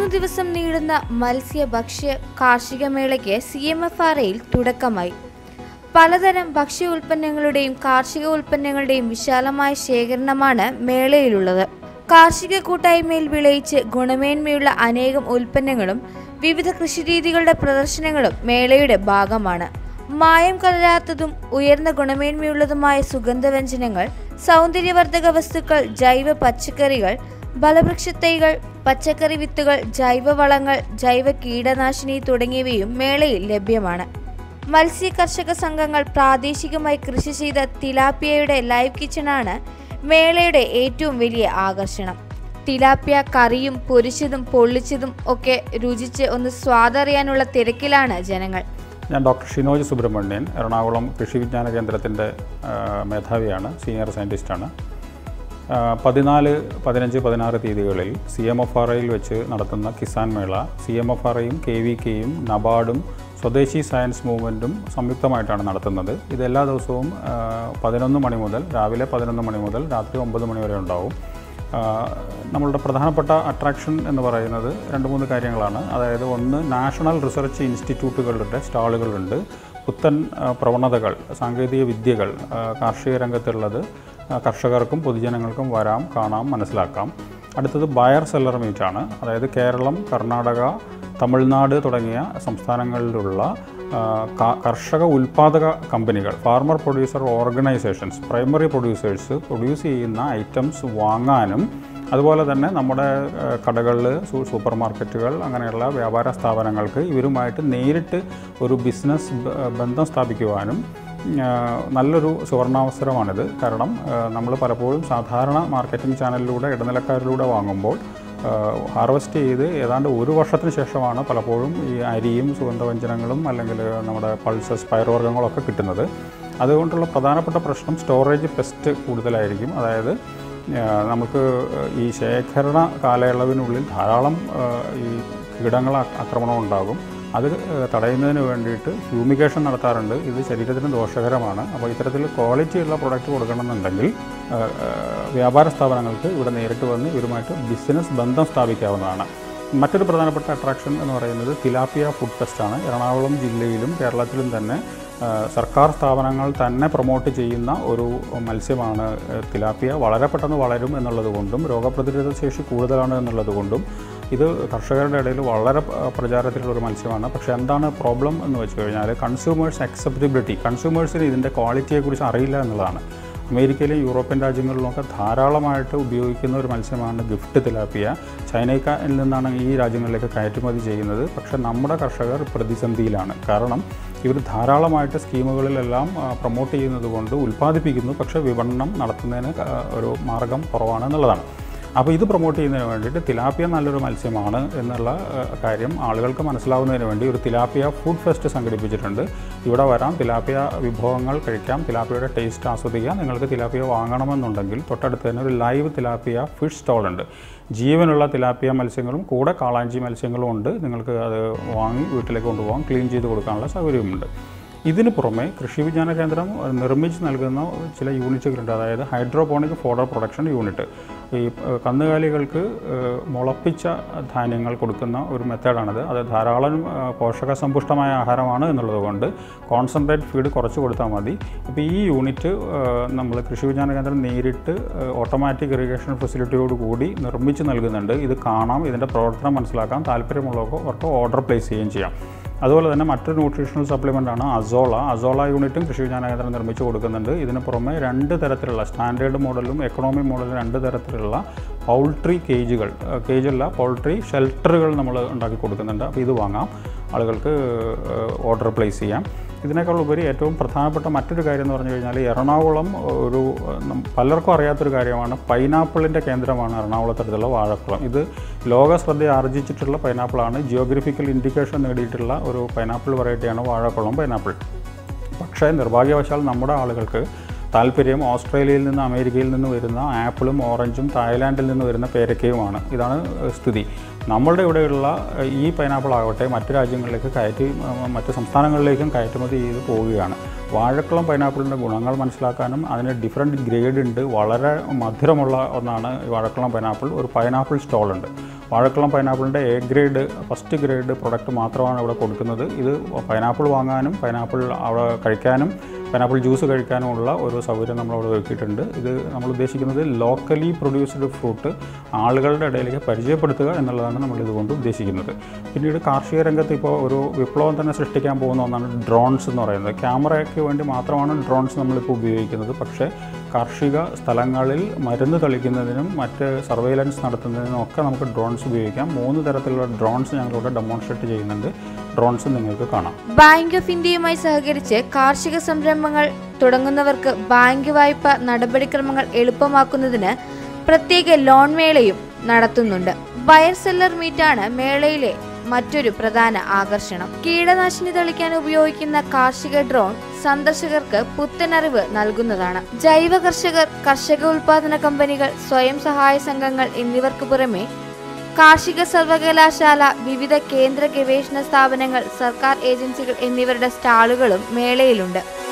മൂന്ന് ദിവസം നീളുന്ന മത്സ്യ ഭക്ഷ്യ കാർഷിക മേളയ്ക്ക് സി എം എഫ് ആർ എയിൽ തുടക്കമായി പലതരം ഭക്ഷ്യ ഉൽപ്പന്നങ്ങളുടെയും കാർഷിക ഉൽപ്പന്നങ്ങളുടെയും വിശാലമായ ശേഖരണമാണ് മേളയിലുള്ളത് കാർഷിക കൂട്ടായ്മയിൽ വിളയിച്ച് ഗുണമേന്മയുള്ള അനേകം ഉൽപ്പന്നങ്ങളും വിവിധ കൃഷിരീതികളുടെ പ്രദർശനങ്ങളും മേളയുടെ ഭാഗമാണ് മായം കലരാത്തതും ഉയർന്ന ഗുണമേന്മയുള്ളതുമായ സുഗന്ധവ്യഞ്ജനങ്ങൾ സൗന്ദര്യവർദ്ധക വസ്തുക്കൾ ജൈവ പച്ചക്കറികൾ ഫലവൃക്ഷത്തൈകൾ പച്ചക്കറി വിത്തുകൾ ജൈവവളങ്ങൾ ജൈവ കീടനാശിനി തുടങ്ങിയവയും മേളയിൽ ലഭ്യമാണ് മത്സ്യ കർഷക സംഘങ്ങൾ പ്രാദേശികമായി കൃഷി ചെയ്ത തിലാപ്പിയയുടെ ലൈവ് കിച്ചണാണ് മേളയുടെ ഏറ്റവും വലിയ ആകർഷണം തിലാപ്പിയ കറിയും പൊരിച്ചതും പൊള്ളിച്ചതും ഒക്കെ രുചിച്ച് ഒന്ന് സ്വാദറിയാനുള്ള തിരക്കിലാണ് ജനങ്ങൾ ഞാൻ ഡോക്ടർ ഷിനോജ് സുബ്രഹ്മണ്യൻ എറണാകുളം കൃഷി വിജ്ഞാന കേന്ദ്രത്തിൻ്റെ മേധാവിയാണ് സീനിയർ സയൻറ്റിസ്റ്റാണ് ആ, പതിനാല് പതിനഞ്ച് പതിനാറ് തീയതികളിൽ സി എം എഫ് ആർ ഐയിൽ വെച്ച് നടത്തുന്ന Kisan Mela C M F R ഐയും കെ വി കെയും നബാർഡും സ്വദേശി സയൻസ് മൂവ്മെൻറ്റും സംയുക്തമായിട്ടാണ് നടത്തുന്നത് ഇത് എല്ലാ ദിവസവും ആ, പതിനൊന്ന് മണി മുതൽ രാവിലെ പതിനൊന്ന് മണി മുതൽ രാത്രി ഒമ്പത് മണി വരെ ഉണ്ടാവും ആ, നമ്മളുടെ പ്രധാനപ്പെട്ട അട്രാക്ഷൻ എന്ന് പറയുന്നത് രണ്ട് മൂന്ന് കാര്യങ്ങളാണ് അതായത് ഒന്ന് നാഷണൽ റിസർച്ച് ഇൻസ്റ്റിറ്റ്യൂട്ടുകളുടെ സ്റ്റാളുകളുണ്ട് പുത്തൻ ആ, പ്രവണതകൾ സാങ്കേതിക വിദ്യകൾ ആ, കാർഷിക രംഗത്തുള്ളത് ആ, കർഷകർക്കും പൊതുജനങ്ങൾക്കും വരാം കാണാം മനസ്സിലാക്കാം അടുത്തത് ബയർ സെല്ലർ മീറ്റാണ് അതായത് കേരളം കർണാടക തമിഴ്നാട് തുടങ്ങിയ സംസ്ഥാനങ്ങളിലുള്ള ആ, ക- കർഷക ഉൽപ്പാദക കമ്പനികൾ farmer producer organisations primary producers produce ചെയ്യുന്ന ഐറ്റംസ് വാങ്ങാനും അതുപോലെ തന്നെ നമ്മുടെ കടകളിൽ സൂപ്പർ മാർക്കറ്റുകൾ അങ്ങനെയുള്ള വ്യാപാര സ്ഥാപനങ്ങൾക്ക് ഇവരുമായിട്ട് നേരിട്ട് ഒരു ബിസിനസ് ബ- ബന്ധം സ്ഥാപിക്കുവാനും ആ, നല്ലൊരു സുവർണാവസരമാണിത് കാരണം നമ്മൾ പലപ്പോഴും സാധാരണ മാർക്കറ്റിംഗ് ചാനലിലൂടെ ഇടനിലക്കാരിലൂടെ വാങ്ങുമ്പോൾ ഹാർവെസ്റ്റ് ചെയ്ത് ഏതാണ്ട് ഒരു വർഷത്തിന് ശേഷമാണ് പലപ്പോഴും ഈ അരിയും സുഗന്ധവ്യഞ്ജനങ്ങളും അല്ലെങ്കിൽ നമ്മുടെ പൾസസ് പയറുവർഗ്ഗങ്ങളൊക്കെ കിട്ടുന്നത് അതുകൊണ്ടുള്ള പ്രധാനപ്പെട്ട പ്രശ്നം സ്റ്റോറേജ് പെസ്റ്റ് കൂടുതലായിരിക്കും അതായത് ആ, നമുക്ക് ഈ ശേഖരണ കാലയളവിനുള്ളിൽ ധാരാളം ആ, ഈ കീടങ്ങള ആക്രമണം ഉണ്ടാകും അത് ഏഹ്, തടയുന്നതിന് വേണ്ടിയിട്ട് ഫ്യൂമിഗേഷൻ നടത്താറുണ്ട് ഇത് ശരീരത്തിന് ദോഷകരമാണ് അപ്പോൾ ഇത്തരത്തിൽ ക്വാളിറ്റിയുള്ള പ്രൊഡക്റ്റ് കൊടുക്കണമെന്നുണ്ടെങ്കിൽ ഏഹ്, ഏഹ്, വ്യാപാര സ്ഥാപനങ്ങൾക്ക് ഇവിടെ നേരിട്ട് വന്ന് ഇവരുമായിട്ട് ബിസിനസ് ബന്ധം സ്ഥാപിക്കാവുന്നതാണ് മറ്റൊരു പ്രധാനപ്പെട്ട അട്രാക്ഷൻ എന്ന് പറയുന്നത് തിലാപ്പിയ ഫുഡ് ഫെസ്റ്റാണ് എറണാകുളം ജില്ലയിലും കേരളത്തിലും തന്നെ ആ, സർക്കാർ സ്ഥാപനങ്ങൾ തന്നെ പ്രൊമോട്ട് ചെയ്യുന്ന ഒരു മത്സ്യമാണ് ആ, തിലാപ്പിയ വളരെ പെട്ടെന്ന് വളരും എന്നുള്ളത് കൊണ്ടും രോഗപ്രതിരോധ ശേഷി കൂടുതലാണ് എന്നുള്ളത് കൊണ്ടും ഇത് കർഷകരുടെ ഇടയിൽ വളരെ ആ, പ്രചാരത്തിലുള്ള ഒരു മത്സ്യമാണ് പക്ഷേ എന്താണ് പ്രോബ്ലം എന്ന് വെച്ച് കഴിഞ്ഞാൽ കൺസ്യൂമേഴ്സ് അക്സെപ്റ്റബിലിറ്റി കൺസ്യൂമേഴ്സിന് ഇതിൻ്റെ ക്വാളിറ്റിയെക്കുറിച്ച് അറിയില്ല എന്നുള്ളതാണ് അമേരിക്കയിലും യൂറോപ്യൻ രാജ്യങ്ങളിലുമൊക്കെ ധാരാളമായിട്ട് ഉപയോഗിക്കുന്ന ഒരു മത്സ്യമാണ് ഗിഫ്റ്റ് തിലാപ്പിയ ചൈനയിൽ നിന്നാണ് ഈ രാജ്യങ്ങളിലേക്ക് കയറ്റുമതി ചെയ്യുന്നത് പക്ഷേ നമ്മുടെ കർഷകർ പ്രതിസന്ധിയിലാണ് കാരണം ഇവർ ധാരാളമായിട്ട് സ്കീമുകളിലെല്ലാം ആ, പ്രൊമോട്ട് ചെയ്യുന്നത് കൊണ്ട് ഉൽപ്പാദിപ്പിക്കുന്നു പക്ഷേ വിപണനം നടത്തുന്നതിന് ആ, ഒരു മാർഗം കുറവാണ് എന്നുള്ളതാണ് അപ്പോൾ ഇത് പ്രൊമോട്ട് ചെയ്യുന്നതിന് വേണ്ടിയിട്ട് തിലാപ്പിയ നല്ലൊരു മത്സ്യമാണ് എന്നുള്ള ആ, കാര്യം ആളുകൾക്ക് മനസ്സിലാവുന്നതിന് വേണ്ടി ഒരു തിലാപ്പിയ ഫുഡ് ഫെസ്റ്റ് സംഘടിപ്പിച്ചിട്ടുണ്ട് ഇവിടെ വരാം തിലാപ്പിയ വിഭവങ്ങൾ കഴിക്കാം തിലാപ്പിയയുടെ ടേസ്റ്റ് ആസ്വദിക്കാം നിങ്ങൾക്ക് തിലാപ്പിയ വാങ്ങണമെന്നുണ്ടെങ്കിൽ തൊട്ടടുത്ത് തന്നെ ഒരു ലൈവ് തിലാപ്പിയ ഫിഷ് സ്റ്റോൾ ഉണ്ട് ജീവനുള്ള തിലാപ്പിയ മത്സ്യങ്ങളും കൂടെ കാളാഞ്ചി മത്സ്യങ്ങളും ഉണ്ട് നിങ്ങൾക്ക് അത് വാങ്ങി വീട്ടിലേക്ക് കൊണ്ടുപോകാം ക്ലീൻ ചെയ്ത് കൊടുക്കാനുള്ള സൗകര്യമുണ്ട് ഇതിന് പുറമെ കൃഷി വിജ്ഞാന കേന്ദ്രം നിർമ്മിച്ച് നൽകുന്ന ചില യൂണിറ്റുകളുണ്ട് അതായത് ഹൈഡ്രോപോണിക് ഫോഡർ പ്രൊഡക്ഷൻ യൂണിറ്റ് ഈ ഏഹ്, കന്നുകാലികൾക്ക് ഏഹ്, മുളപ്പിച്ച ധാന്യങ്ങൾ കൊടുക്കുന്ന ഒരു മെത്തേഡാണിത് അത് ധാരാളം ഏഹ്, പോഷകസമ്പുഷ്ടമായ ആഹാരമാണ് എന്നുള്ളത് കൊണ്ട് കോൺസെൻട്രേറ്റ് ഫീഡ് കുറച്ച് കൊടുത്താൽ മതി അപ്പോൾ ഈ യൂണിറ്റ് ഏഹ്, നമ്മൾ കൃഷി വിജ്ഞാന കേന്ദ്രം നേരിട്ട് ഓട്ടോമാറ്റിക് ഇറിഗേഷൻ ഫെസിലിറ്റിയോട് കൂടി നിർമ്മിച്ച് നൽകുന്നുണ്ട് ഇത് കാണാം ഇതിൻ്റെ പ്രവർത്തനം മനസ്സിലാക്കാം താല്പര്യമുള്ളവർക്ക് ഓർഡർ പ്ലേസ് ചെയ്യുകയും ചെയ്യാം അതുപോലെ തന്നെ മറ്റൊരു ന്യൂട്രീഷണൽ സപ്ലിമെൻ്റ് ആണ് അസോള അസോള യൂണിറ്റും കൃഷി വിജ്ഞാന കേന്ദ്രം നിർമ്മിച്ച് കൊടുക്കുന്നുണ്ട് ഇതിന് പുറമെ രണ്ട് തരത്തിലുള്ള സ്റ്റാൻഡേർഡ് മോഡലും എക്കണോമി മോഡലും രണ്ട് തരത്തിലുള്ള പൗൾട്രി കേജുകൾ കേജല്ല പൗൾട്രി ഷെൽട്ടറുകൾ നമ്മൾ ഉണ്ടാക്കി കൊടുക്കുന്നുണ്ട് അപ്പോൾ ഇത് വാങ്ങാം ആളുകൾക്ക് ഓർഡർ പ്ലേസ് ചെയ്യാം ഇതിനേക്കാൾ ഉപരി ഏറ്റവും പ്രധാനപ്പെട്ട മറ്റൊരു കാര്യം എന്ന് പറഞ്ഞു കഴിഞ്ഞാൽ എറണാകുളം ഒരു ഏഹ്, നം- പലർക്കും അറിയാത്തൊരു കാര്യമാണ് പൈനാപ്പിളിൻ്റെ കേന്ദ്രമാണ് എറണാകുളത്തടുത്തുള്ള വാഴക്കുളം ഇത് ലോക ശ്രദ്ധ ആർജിച്ചിട്ടുള്ള പൈനാപ്പിളാണ് ജിയോഗ്രഫിക്കൽ ഇൻഡിക്കേഷൻ നേടിയിട്ടുള്ള ഒരു പൈനാപ്പിൾ വെറൈറ്റിയാണ് വാഴക്കുളം പൈനാപ്പിൾ പക്ഷേ നിർഭാഗ്യവശാൽ നമ്മുടെ ആളുകൾക്ക് താല്പര്യം ഓസ്ട്രേലിയയിൽ നിന്ന് അമേരിക്കയിൽ നിന്ന് വരുന്ന ആപ്പിളും ഓറഞ്ചും തായ്ലാൻഡിൽ നിന്ന് വരുന്ന പേരക്കയുമാണ് ഇതാണ് ഏഹ്, സ്ഥിതി നമ്മളുടെ ഇവിടെയുള്ള ഏഹ്, ഈ പൈനാപ്പിൾ ആകട്ടെ മറ്റു രാജ്യങ്ങളിലേക്ക് കയറ്റി ഏഹ്, മറ്റ് സംസ്ഥാനങ്ങളിലേക്കും കയറ്റുമതി ചെയ്ത് പോവുകയാണ് വാഴക്കുളം പൈനാപ്പിളിൻ്റെ ഗുണങ്ങൾ മനസ്സിലാക്കാനും അതിന് ഡിഫറെൻറ്റ് ഗ്രേഡ് ഉണ്ട് വളരെ മധുരമുള്ള ഒന്നാണ് ഈ വാഴക്കുളം പൈനാപ്പിൾ ഒരു പൈനാപ്പിൾ സ്റ്റോൾ ഉണ്ട് വാഴക്കുളം പൈനാപ്പിളിൻ്റെ A grade first grade product മാത്രമാണ് ഇവിടെ കൊടുക്കുന്നത് ഇത് പൈനാപ്പിൾ വാങ്ങാനും പൈനാപ്പിൾ അവിടെ കഴിക്കാനും പൈനാപ്പിൾ ജ്യൂസ് കഴിക്കാനുമുള്ള ഒരു സൗകര്യം നമ്മളവിടെ ഒരുക്കിയിട്ടുണ്ട് ഇത് നമ്മൾ ഉദ്ദേശിക്കുന്നത് ലോക്കലി പ്രൊഡ്യൂസ്ഡ് ഫ്രൂട്ട് ആളുകളുടെ ഇടയിലേക്ക് പരിചയപ്പെടുത്തുക എന്നുള്ളതാണ് നമ്മൾ ഇതുകൊണ്ട് ഉദ്ദേശിക്കുന്നത് പിന്നീട് കാർഷിക രംഗത്ത് ഇപ്പോൾ ഒരു വിപ്ലവം തന്നെ സൃഷ്ടിക്കാൻ പോകുന്ന ഒന്നാണ് ഡ്രോൺസ് എന്ന് പറയുന്നത് ക്യാമറയ്ക്ക് വേണ്ടി മാത്രമാണ് ഡ്രോൺസ് നമ്മളിപ്പോൾ ഉപയോഗിക്കുന്നത് പക്ഷേ കാർഷിക സ്ഥലങ്ങളിൽ മരുന്ന് തളിക്കുന്നതിനും മറ്റ് സർവൈലൻസ് നടത്തുന്നതിനും ഒക്കെ നമുക്ക് ഡ്രോൺസ് ഉപയോഗിക്കാം മൂന്ന് തരത്തിലുള്ള ഡ്രോൺസ് ഞങ്ങളിവിടെ ഡെമോൺസ്ട്രേറ്റ് ചെയ്യുന്നുണ്ട് ഡ്രോൺസ് നിങ്ങൾക്ക് കാണാം ബാങ്ക് ഓഫ് ഇന്ത്യയുമായി സഹകരിച്ച് കാർഷിക സംരംഭങ്ങൾ തുടങ്ങുന്നവർക്ക് ബാങ്ക് വായ്പ നടപടിക്രമങ്ങൾ എളുപ്പമാക്കുന്നതിന് പ്രത്യേക ലോൺ മേളയും നടത്തുന്നുണ്ട് ബയർ സെല്ലർ മീറ്റാണ് മേളയിലെ മറ്റൊരു പ്രധാന ആകർഷണം കീടനാശിനി തളിക്കാൻ ഉപയോഗിക്കുന്ന കാർഷിക ഡ്രോൺ സന്ദർശകർക്ക് പുത്തനറിവ് നൽകുന്നതാണ് ജൈവ കർഷകർ കർഷക ഉൽപാദന കമ്പനികൾ സ്വയം സഹായ സംഘങ്ങൾ എന്നിവർക്ക് പുറമെ കാർഷിക സർവകലാശാല വിവിധ കേന്ദ്ര ഗവേഷണ സ്ഥാപനങ്ങൾ സർക്കാർ ഏജൻസികൾ എന്നിവരുടെ സ്റ്റാളുകളും മേളയിലുണ്ട്